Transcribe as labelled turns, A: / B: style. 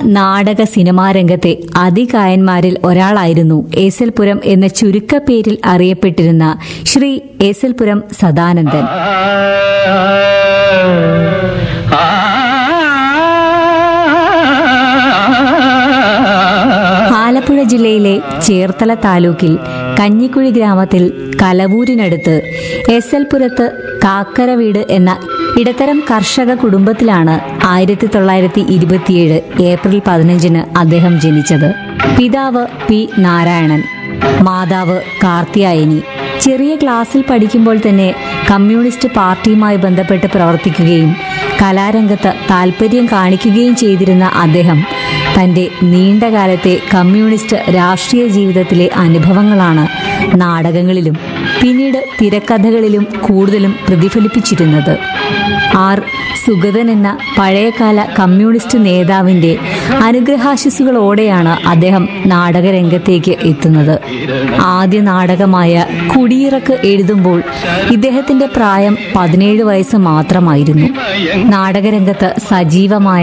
A: നാടക സിനിമാ രംഗത്തെ അതികായന്മാരിൽ ഒരാളായിരുന്നു ഏസൽപുരം എന്ന ചുരുക്കപ്പേരിൽ അറിയപ്പെട്ടിരുന്ന ശ്രീ ഏസൽപുരം സദാനന്ദൻ ആലപ്പുഴ ജില്ലയിലെ ചേർത്തല താലൂക്കിൽ കഞ്ഞിക്കുഴി ഗ്രാമത്തിൽ കലവൂരിനടുത്ത് എസ് എൽ പുരത്ത് കാക്കര വീട് എന്ന ഇടത്തരം കർഷക കുടുംബത്തിലാണ് ആയിരത്തി തൊള്ളായിരത്തി ഇരുപത്തിയേഴ് ഏപ്രിൽ പതിനഞ്ചിന് അദ്ദേഹം ജനിച്ചത് പിതാവ് പി നാരായണൻ മാതാവ് കാർത്തിയായനി ചെറിയ ക്ലാസ്സിൽ പഠിക്കുമ്പോൾ തന്നെ കമ്മ്യൂണിസ്റ്റ് പാർട്ടിയുമായി ബന്ധപ്പെട്ട് പ്രവർത്തിക്കുകയും കലാരംഗത്ത് താൽപ്പര്യം കാണിക്കുകയും ചെയ്തിരുന്ന അദ്ദേഹം തന്റെ നീണ്ടകാലത്തെ കമ്മ്യൂണിസ്റ്റ് രാഷ്ട്രീയ ജീവിതത്തിലെ അനുഭവങ്ങളാണ് നാടകങ്ങളിലും പിന്നീട് തിരക്കഥകളിലും കൂടുതലും പ്രതിഫലിപ്പിച്ചിരുന്നത് ആർ സുഗതൻ എന്ന പഴയകാല കമ്മ്യൂണിസ്റ്റ് നേതാവിന്റെ അനുഗ്രഹാശിസുകളോടെയാണ് അദ്ദേഹം നാടകരംഗത്തേക്ക് എത്തുന്നത് ആദ്യ നാടകമായ കുടിയിറക്ക് എഴുതുമ്പോൾ ഇദ്ദേഹത്തിന്റെ പ്രായം പതിനേഴ് വയസ്സ് മാത്രമായിരുന്നു നാടകരംഗത്ത് സജീവമായ